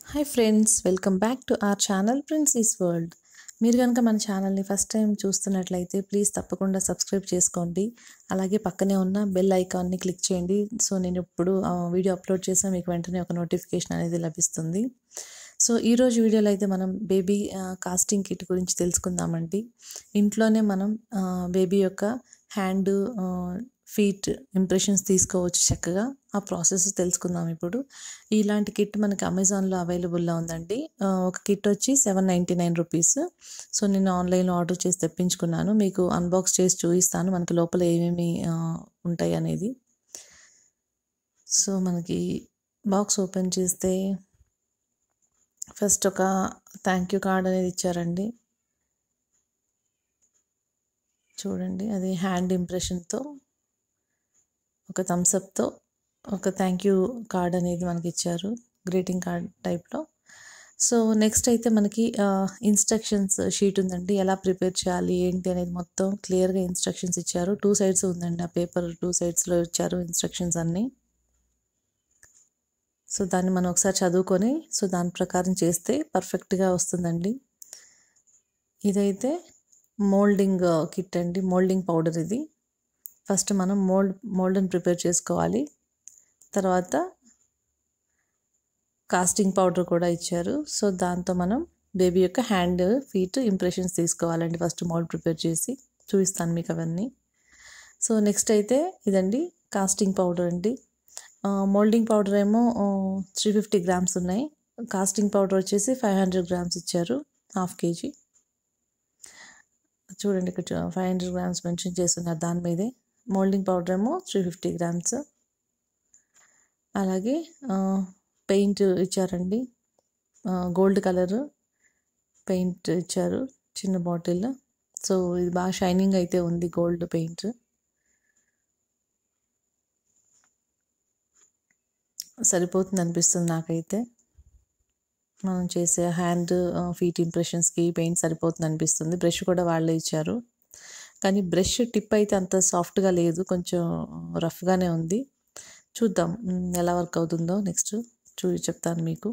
hi friends welcome back to our channel Princy's world మీరు కనుక మన ఛానల్ని ఫస్ట్ టైం చూస్తున్నట్లయితే ప్లీజ్ తప్పకుండా సబ్స్క్రైబ్ చేసుకోండి అలాగే పక్కనే ఉన్న బెల్ ఐకాన్ని క్లిక్ చేయండి సో నేను ఇప్పుడు ఆ, వీడియో అప్లోడ్ చేసా మీకు వెంటనే ఒక నోటిఫికేషన్ అనేది లభిస్తుంది సో ఈరోజు వీడియోలో అయితే మనం బేబీ కాస్టింగ్ కిట్ గురించి తెలుసుకుందామండి ఇంట్లోనే మనం ఆ, బేబీ యొక్క హ్యాండ్ ఫీట్ ఇంప్రెషన్స్ తీసుకోవచ్చు చక్కగా ఆ ప్రాసెస్ తెలుసుకుందాం ఇప్పుడు ఇలాంటి కిట్ మనకి అమెజాన్లో అవైలబుల్లో ఉందండి ఆ, ఒక కిట్ వచ్చి seven ninety nine rupees so నేను ఆన్లైన్లో ఆర్డర్ చేసి తెప్పించుకున్నాను మీకు అన్బాక్స్ చేసి చూపిస్తాను మనకి లోపల ఏమేమి ఆ, ఉంటాయి అనేది సో మనకి బాక్స్ ఓపెన్ చేస్తే ఫస్ట్ ఒక థ్యాంక్ యూ కార్డ్ అనేది ఇచ్చారండి చూడండి అది హ్యాండ్ ఇంప్రెషన్తో ఒక థమ్స్అప్తో ఒక థ్యాంక్ యూ కార్డ్ అనేది మనకి ఇచ్చారు గ్రీటింగ్ కార్డ్ టైప్లో సో నెక్స్ట్ అయితే మనకి ఇన్స్ట్రక్షన్స్ షీట్ ఉందండి ఎలా ప్రిపేర్ చేయాలి ఏంటి అనేది మొత్తం క్లియర్గా ఇన్స్ట్రక్షన్స్ ఇచ్చారు టూ సైడ్స్ ఉందండి ఆ పేపర్ టూ సైడ్స్లో ఇచ్చారు ఇన్స్ట్రక్షన్స్ అన్నీ సో దాన్ని మనం ఒకసారి చదువుకొని సో దాని ప్రకారం చేస్తే పర్ఫెక్ట్గా వస్తుందండి ఇదైతే మోల్డింగ్ కిట్ అండి మోల్డింగ్ పౌడర్ ఇది ఫస్ట్ మనం మోల్డ్ మోల్డ్ని ప్రిపేర్ చేసుకోవాలి తర్వాత కాస్టింగ్ పౌడర్ కూడా ఇచ్చారు సో దాంతో మనం బేబీ యొక్క హ్యాండ్ ఫీట్ ఇంప్రెషన్స్ తీసుకోవాలండి ఫస్ట్ మోల్డ్ ప్రిపేర్ చేసి చూపిస్తాను మీకు అవన్నీ సో నెక్స్ట్ అయితే ఇదండి కాస్టింగ్ పౌడర్ అండి మోల్డింగ్ పౌడర్ ఏమో త్రీ ఫిఫ్టీ గ్రామ్స్ ఉన్నాయి కాస్టింగ్ పౌడర్ వచ్చేసి ఫైవ్ హండ్రెడ్ గ్రామ్స్ ఇచ్చారు హాఫ్ కేజీ చూడండి ఇక్కడ ఫైవ్ హండ్రెడ్ గ్రామ్స్ మెన్షన్ చేస్తున్నారు దాని మీదే మోల్డింగ్ పౌడర్ ఏమో త్రీ ఫిఫ్టీ గ్రామ్స్ అలాగే పెయింట్ ఇచ్చారండి గోల్డ్ కలర్ పెయింట్ ఇచ్చారు చిన్న బాటిల్ సో ఇది బాగా షైనింగ్ అయితే ఉంది గోల్డ్ పెయింట్ సరిపోతుంది అనిపిస్తుంది నాకైతే మనం చేసే హ్యాండ్ ఫీట్ ఇంప్రెషన్స్కి పెయింట్ సరిపోతుంది అనిపిస్తుంది బ్రష్ కూడా వాళ్ళే ఇచ్చారు కానీ బ్రష్ టిప్ అయితే అంత సాఫ్ట్గా లేదు కొంచెం రఫ్గానే ఉంది చూద్దాం మ్, ఎలా వర్క్ అవుతుందో నెక్స్ట్ చూ చెప్తాను మీకు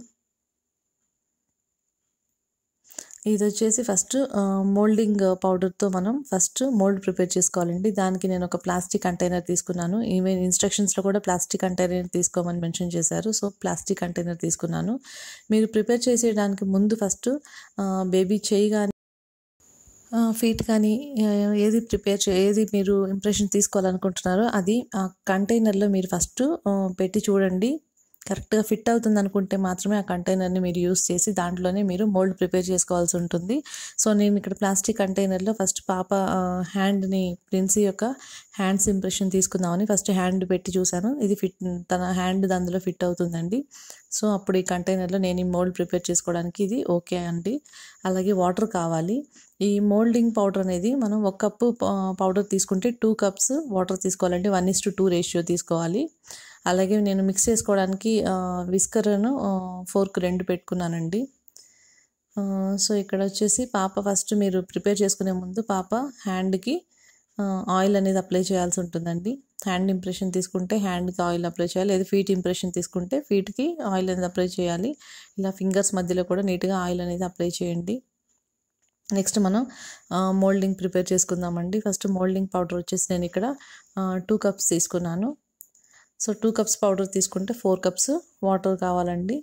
ఇది వచ్చేసి ఫస్ట్ మోల్డింగ్ పౌడర్తో మనం ఫస్ట్ మోల్డ్ ప్రిపేర్ చేసుకోవాలండి దానికి నేను ఒక ప్లాస్టిక్ కంటైనర్ తీసుకున్నాను ఈవెన్ ఇన్స్ట్రక్షన్స్లో కూడా ప్లాస్టిక్ కంటైనర్ తీసుకోమని మెన్షన్ చేశారు సో ప్లాస్టిక్ కంటైనర్ తీసుకున్నాను మీరు ప్రిపేర్ చేసేయడానికి ముందు ఫస్ట్ బేబీ చేయి కానీ ఫీట్ కానీ ఆ, ఏది ప్రిపేర్ చే ఏది మీరు ఇంప్రెషన్ తీసుకోవాలనుకుంటున్నారో అది ఆ కంటైనర్లో మీరు ఫస్ట్ పెట్టి చూడండి కరెక్ట్గా ఫిట్ అవుతుంది అనుకుంటే మాత్రమే ఆ కంటైనర్ని మీరు యూస్ చేసి దాంట్లోనే మీరు మోల్డ్ ప్రిపేర్ చేసుకోవాల్సి ఉంటుంది సో నేను ఇక్కడ ప్లాస్టిక్ కంటైనర్లో ఫస్ట్ పాప హ్యాండ్ని ప్రిన్సీ యొక్క హ్యాండ్స్ ఇంప్రెషన్ తీసుకుందామని ఫస్ట్ హ్యాండ్ పెట్టి చూశాను ఇది ఫిట్ తన హ్యాండ్ అందులో ఫిట్ అవుతుందండి సో అప్పుడు ఈ కంటైనర్లో నేను ఈ మోల్డ్ ప్రిపేర్ చేసుకోవడానికి ఇది ఓకే అండి అలాగే వాటర్ కావాలి ఈ మోల్డింగ్ పౌడర్ అనేది మనం ఒక కప్పు పౌడర్ తీసుకుంటే టూ కప్స్ వాటర్ తీసుకోవాలండి one is to two ratio తీసుకోవాలి అలాగే నేను మిక్స్ చేసుకోవడానికి విస్కర్ను ఫోర్క్ రెండు పెట్టుకున్నానండి ఆ, సో ఇక్కడ వచ్చేసి పాప ఫస్ట్ మీరు ప్రిపేర్ చేసుకునే ముందు పాప హ్యాండ్కి ఆయిల్ అనేది అప్లై చేయాల్సి ఉంటుందండి హ్యాండ్ ఇంప్రెషన్ తీసుకుంటే హ్యాండ్కి ఆయిల్ అప్లై చేయాలి లేదా ఫీట్ ఇంప్రెషన్ తీసుకుంటే ఫీట్కి ఆయిల్ అనేది అప్లై చేయాలి ఇలా ఫింగర్స్ మధ్యలో కూడా నీట్గా ఆయిల్ అనేది అప్లై చేయండి నెక్స్ట్ మనం మోల్డింగ్ ప్రిపేర్ చేసుకుందామండి ఫస్ట్ మోల్డింగ్ పౌడర్ వచ్చేసి నేను ఇక్కడ టూ కప్స్ తీసుకున్నాను సో టూ కప్స్ పౌడర్ తీసుకుంటే ఫోర్ కప్స్ వాటర్ కావాలండి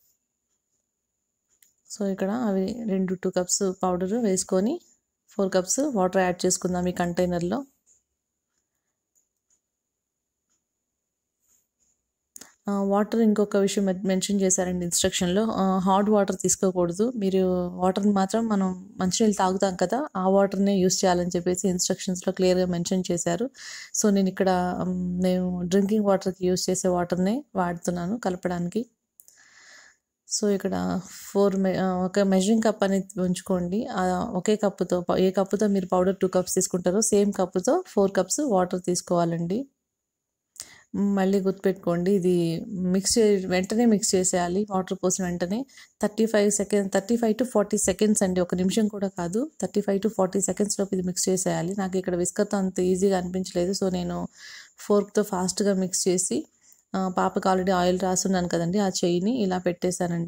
సో ఇక్కడ అవి రెండు టూ కప్స్ పౌడర్ వేసుకొని ఫోర్ కప్స్ వాటర్ యాడ్ చేసుకుందాం ఈ కంటైనర్లో వాటర్ ఇంకొక విషయం మె- మెన్షన్ చేశారండి ఇన్స్ట్రక్షన్లో హాట్ వాటర్ తీసుకోకూడదు మీరు వాటర్ని మాత్రం మనం మంచినీళ్ళు తాగుతాం కదా ఆ వాటర్నే యూస్ చేయాలని చెప్పేసి ఇన్స్ట్రక్షన్స్లో క్లియర్గా మెన్షన్ చేశారు సో నేను ఇక్కడ మ్, నేను డ్రింకింగ్ వాటర్కి యూస్ చేసే వాటర్నే వాడుతున్నాను కలపడానికి సో ఇక్కడ ఫోర్ ఒక మెజరింగ్ కప్ అనేది ఉంచుకోండి ఆ ఒకే కప్పుతో ప- ఏ కప్పుతో మీరు పౌడర్ టూ కప్స్ తీసుకుంటారో సేమ్ కప్పుతో ఫోర్ కప్స్ వాటర్ తీసుకోవాలండి మళ్ళీ గుర్తుపెట్టుకోండి ఇది మిక్స్ చే వెంటనే మిక్స్ చేసేయాలి వాటర్ పోసిన వెంటనే thirty five second thirty five to forty seconds అండి ఒక నిమిషం కూడా కాదు thirty five to forty seconds లోపు ఇది మిక్స్ చేసేయాలి నాకు ఇక్కడ విస్కర్తో అంత ఈజీగా అనిపించలేదు సో నేను ఫోర్క్తో ఫాస్ట్గా మిక్స్ చేసి ఆ, పాపకి ఆల్రెడీ ఆయిల్ రాసున్నాను కదండి ఆ చెయ్యిని ఇలా పెట్టేశానండి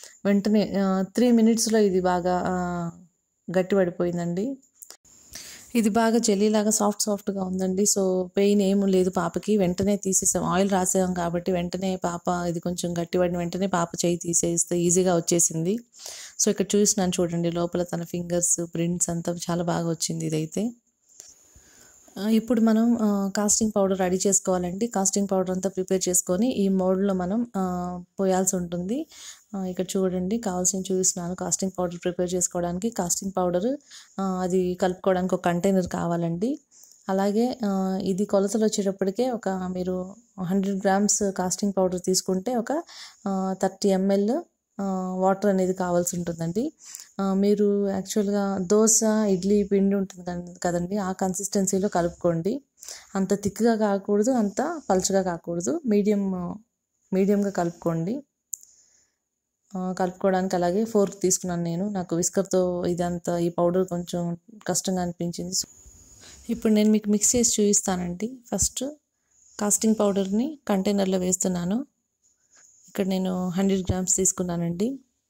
వెంటనే త్రీ మినిట్స్లో ఇది బాగా ఆ, గట్టిపడిపోయిందండి ఇది బాగా జెల్లీలాగా సాఫ్ట్ సాఫ్ట్గా ఉందండి సో పెయిన్ ఏమీ లేదు పాపకి వెంటనే తీసేసాం ఆయిల్ రాసాం కాబట్టి వెంటనే పాప ఇది కొంచెం గట్టిపడిన వెంటనే పాప చేయి తీసేస్తే ఈజీగా వచ్చేసింది సో ఇక్కడ చూసినాను చూడండి లోపల తన ఫింగర్స్ ప్రింట్స్ అంతా చాలా బాగా వచ్చింది ఇదైతే ఆ, ఇప్పుడు మనం ఆ, కాస్టింగ్ పౌడర్ రెడీ చేసుకోవాలండి కాస్టింగ్ పౌడర్ అంతా ప్రిపేర్ చేసుకొని ఈ మోల్డ్లో మనం ఆ, పోయాల్సి ఉంటుంది ఆ, ఇక్కడ చూడండి కావాల్సిన చూపిస్తున్నాను కాస్టింగ్ పౌడర్ ప్రిపేర్ చేసుకోవడానికి కాస్టింగ్ పౌడర్ అది కలుపుకోవడానికి ఒక కంటైనర్ కావాలండి అలాగే ఆ, ఇది కొలతలు వచ్చేటప్పటికే ఒక మీరు హండ్రెడ్ గ్రామ్స్ కాస్టింగ్ పౌడర్ తీసుకుంటే ఒక థర్టీ ఎంఎల్ వాటర్ అనేది కావాల్సి ఉంటుందండి ఆ, మీరు యాక్చువల్గా దోశ ఇడ్లీ పిండి ఉంటుంది కద- కదండి ఆ కన్సిస్టెన్సీలో కలుపుకోండి అంత థిక్గా కాకూడదు అంత పలుచగా కాకూడదు మీడియం మీడియంగా కలుపుకోండి ఆ, కలుపుకోవడానికి అలాగే ఫోర్క్ తీసుకున్నాను నేను నాకు విస్కర్తో ఇదంతా ఈ పౌడర్ కొంచెం కష్టంగా అనిపించింది సో ఇప్పుడు నేను మీకు మిక్స్ చేసి చూపిస్తానండి ఫస్ట్ కాస్టింగ్ పౌడర్ని కంటైనర్లో వేస్తున్నాను ఇక్కడ నేను హండ్రెడ్ గ్రామ్స్ తీసుకున్నానండి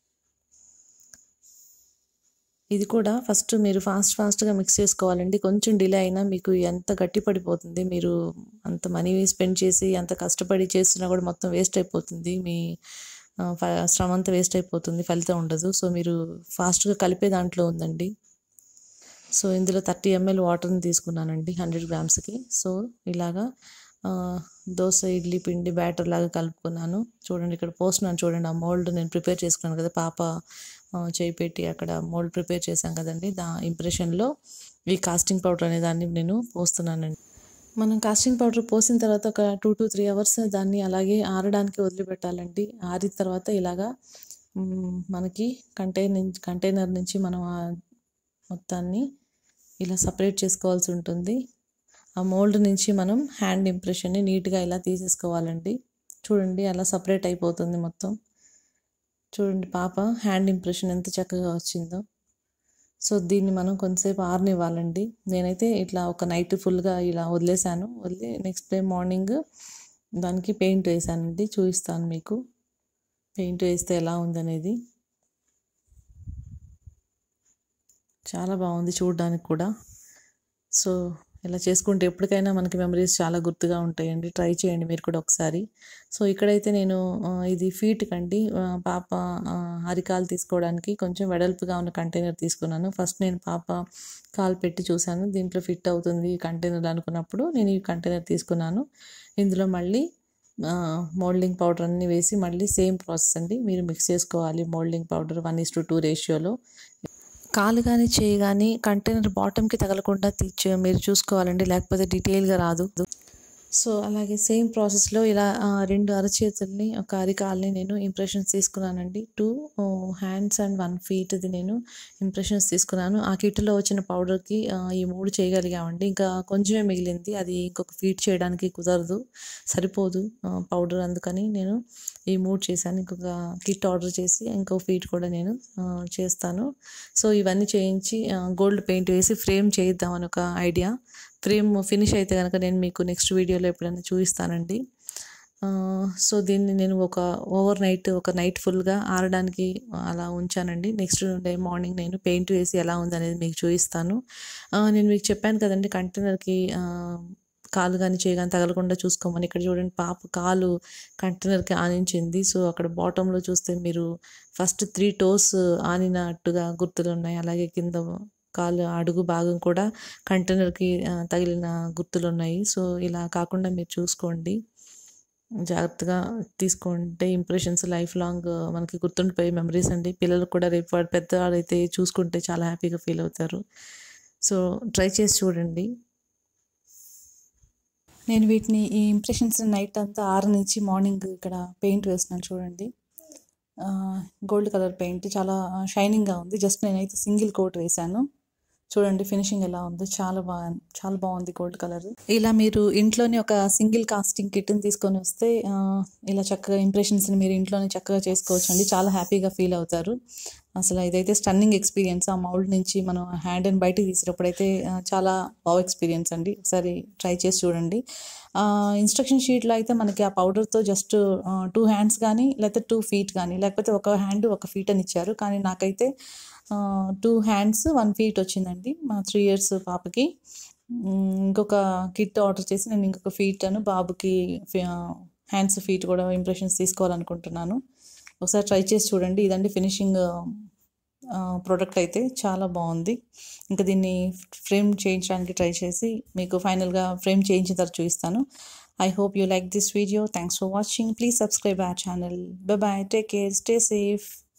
ఇది కూడా ఫస్ట్ మీరు ఫాస్ట్ ఫాస్ట్గా మిక్స్ చేసుకోవాలండి కొంచెం డిలే అయినా మీకు ఎంత గట్టి పడిపోతుంది మీరు అంత మనీ స్పెండ్ చేసి అంత కష్టపడి చేస్తున్నా కూడా మొత్తం వేస్ట్ అయిపోతుంది మీ ఆ, ఫ- శ్రమ అంతా వేస్ట్ అయిపోతుంది ఫలితం ఉండదు సో మీరు ఫాస్ట్గా కలిపే దాంట్లో ఉందండి సో ఇందులో థర్టీ ఎంఎల్ వాటర్ని తీసుకున్నానండి హండ్రెడ్ గ్రామ్స్కి సో ఇలాగా ఆ, దోశ ఇడ్లీ పిండి బ్యాటర్ లాగా కలుపుకున్నాను చూడండి ఇక్కడ పోస్తున్నాను చూడండి ఆ మోల్డ్ నేను ప్రిపేర్ చేసుకున్నాను కదా పాప ఆ, చేయి పెట్టి అక్కడ మోల్డ్ ప్రిపేర్ చేశాం కదండి దా ఇంప్రెషన్లో ఈ కాస్టింగ్ పౌడర్ అనే దాన్ని నేను పోస్తున్నానండి మనం కాస్టింగ్ పౌడర్ పోసిన తర్వాత ఒక టూ టు త్రీ అవర్స్ దాన్ని అలాగే ఆరడానికి వదిలిపెట్టాలండి ఆరిన తర్వాత ఇలాగా మ్, మనకి కంటైనర్ నుంచి కంటైనర్ నుంచి మనం ఆ మొత్తాన్ని ఇలా సపరేట్ చేసుకోవాల్సి ఉంటుంది ఆ మోల్డ్ నుంచి మనం హ్యాండ్ ఇంప్రెషన్ని నీట్గా ఇలా తీసేసుకోవాలండి చూడండి అలా సపరేట్ అయిపోతుంది మొత్తం చూడండి పాప హ్యాండ్ ఇంప్రెషన్ ఎంత చక్కగా వచ్చిందో సో దీన్ని మనం కొంతసేపు ఆరనివ్వాలండి నేనైతే ఇట్లా ఒక నైట్ ఫుల్గా ఇలా వదిలేసాను వదిలి నెక్స్ట్ డే మార్నింగ్ దానికి పెయింట్ వేసానండి చూపిస్తాను మీకు పెయింట్ వేస్తే ఎలా ఉందనేది చాలా బాగుంది చూడడానికి కూడా సో ఇలా చేసుకుంటే ఎప్పటికైనా మనకి మెమరీస్ చాలా గుర్తుగా ఉంటాయండి ట్రై చేయండి మీరు కూడా ఒకసారి సో ఇక్కడైతే నేను ఆ, ఇది ఫీట్ కండి ఆ, పాప ఆ, అరికాలు తీసుకోవడానికి కొంచెం వెడల్పుగా ఉన్న కంటైనర్ తీసుకున్నాను ఫస్ట్ నేను పాప కాలు పెట్టి చూశాను దీంట్లో ఫిట్ అవుతుంది ఈ కంటైనర్ అనుకున్నప్పుడు నేను ఈ కంటైనర్ తీసుకున్నాను ఇందులో మళ్ళీ మోల్డింగ్ పౌడర్ అన్ని వేసి మళ్ళీ సేమ్ ప్రాసెస్ అండి మీరు మిక్స్ చేసుకోవాలి moulding powder one is to two రేషియోలో కాలు కానీ చేయి కానీ కంటైనర్ బాటమ్కి తగలకుండా తీర్చ మీరు చూసుకోవాలండి లేకపోతే డీటెయిల్గా రాదు సో అలాగే సేమ్ ప్రాసెస్లో ఇలా ఆ, రెండు అరచేతుల్ని ఒక అరికాల్ని నేను ఇంప్రెషన్స్ తీసుకున్నానండి టూ హ్యాండ్స్ అండ్ వన్ ఫీట్ది నేను ఇంప్రెషన్స్ తీసుకున్నాను ఆ కిట్లో వచ్చిన పౌడర్కి ఈ మూడు చేయగలిగామండి ఇంకా కొంచెమే మిగిలింది అది ఇంకొక ఫీట్ చేయడానికి కుదరదు సరిపోదు పౌడర్ అందుకని నేను ఈ మూడు చేశాను ఇంకొక కిట్ ఆర్డర్ చేసి ఇంకో ఫీట్ కూడా నేను ఆ, చేస్తాను సో ఇవన్నీ చేయించి గోల్డ్ పెయింట్ వేసి ఫ్రేమ్ చేయిద్దామని ఒక ఐడియా ఫ్రేమ్ ఫినిష్ అయితే కనుక నేను మీకు నెక్స్ట్ వీడియోలో ఎప్పుడైనా చూపిస్తానండి ఆ, సో దీన్ని నేను ఒక ఓవర్ నైట్ ఒక నైట్ ఫుల్గా ఆరడానికి అలా ఉంచానండి నెక్స్ట్ డే మార్నింగ్ నేను పెయింట్ వేసి ఎలా ఉందనేది మీకు చూపిస్తాను ఆ, నేను మీకు చెప్పాను కదండి కంటైనర్కి కాలు కానీ చేయి కానీ తగలకుండా చూసుకోమని ఇక్కడ చూడండి పాప కాలు కంటైనర్కి ఆనించింది సో అక్కడ బాటంలో చూస్తే మీరు ఫస్ట్ త్రీ టోస్ ఆనినట్టుగా గుర్తులు ఉన్నాయి అలాగే కింద కాలు అడుగు భాగం కూడా కంటైనర్కి ఆ, తగిలిన గుర్తులు ఉన్నాయి సో ఇలా కాకుండా మీరు చూసుకోండి జాగ్రత్తగా తీసుకుంటే ఇంప్రెషన్స్ లైఫ్ లాంగ్ మనకి గుర్తుండిపోయే మెమరీస్ అండి పిల్లలు కూడా రేపు వాడు పెద్దవాడైతే చూసుకుంటే చాలా హ్యాపీగా ఫీల్ అవుతారు సో ట్రై చేసి చూడండి నేను వీటిని ఈ ఇంప్రెషన్స్ నైట్ అంతా ఆరు నుంచి మార్నింగ్ ఇక్కడ పెయింట్ వేస్తున్నాను చూడండి గోల్డ్ కలర్ పెయింట్ చాలా షైనింగ్గా ఉంది జస్ట్ నేనైతే సింగిల్ కోట్ వేశాను చూడండి ఫినిషింగ్ ఎలా ఉందో చాలా బాగా చాలా బాగుంది గోల్డ్ కలర్ ఇలా మీరు ఇంట్లోనే ఒక సింగిల్ కాస్టింగ్ కిట్ని తీసుకొని వస్తే ఆ, ఇలా చక్కగా ఇంప్రెషన్స్ని మీరు ఇంట్లోనే చక్కగా చేసుకోవచ్చు అండి చాలా హ్యాపీగా ఫీల్ అవుతారు అసలు ఇదైతే స్టన్నింగ్ ఎక్స్పీరియన్స్ ఆ మౌల్డ్ నుంచి మనం హ్యాండ్ అండ్ బయటికి తీసినప్పుడైతే ఆ, చాలా బాగా ఎక్స్పీరియన్స్ అండి ఒకసారి ట్రై చేసి చూడండి ఇన్స్ట్రక్షన్ షీట్లో అయితే మనకి ఆ పౌడర్తో జస్ట్ టూ హ్యాండ్స్ కానీ లేకపోతే టూ ఫీట్ కానీ లేకపోతే ఒక హ్యాండ్ ఒక ఫీట్ అని ఇచ్చారు కానీ నాకైతే టూ హ్యాండ్స్ వన్ ఫీట్ వచ్చిందండి మా త్రీ ఇయర్స్ పాపకి మ్, ఇంకొక కిట్ ఆర్డర్ చేసి నేను ఇంకొక ఫీట్ అను బాబుకి హ్యాండ్స్ ఫీట్ కూడా ఇంప్రెషన్స్ తీసుకోవాలనుకుంటున్నాను ఒకసారి ట్రై చేసి చూడండి ఇదండి ఫినిషింగ్ ప్రోడక్ట్ అయితే చాలా బాగుంది ఇంకా దీన్ని ఫ్రేమ్ చేయించడానికి ట్రై చేసి మీకు ఫైనల్గా ఫ్రేమ్ చేయించిన తర్వాత చూపిస్తాను I hope you like this video thanks for watching please subscribe our channel bye bye take care stay safe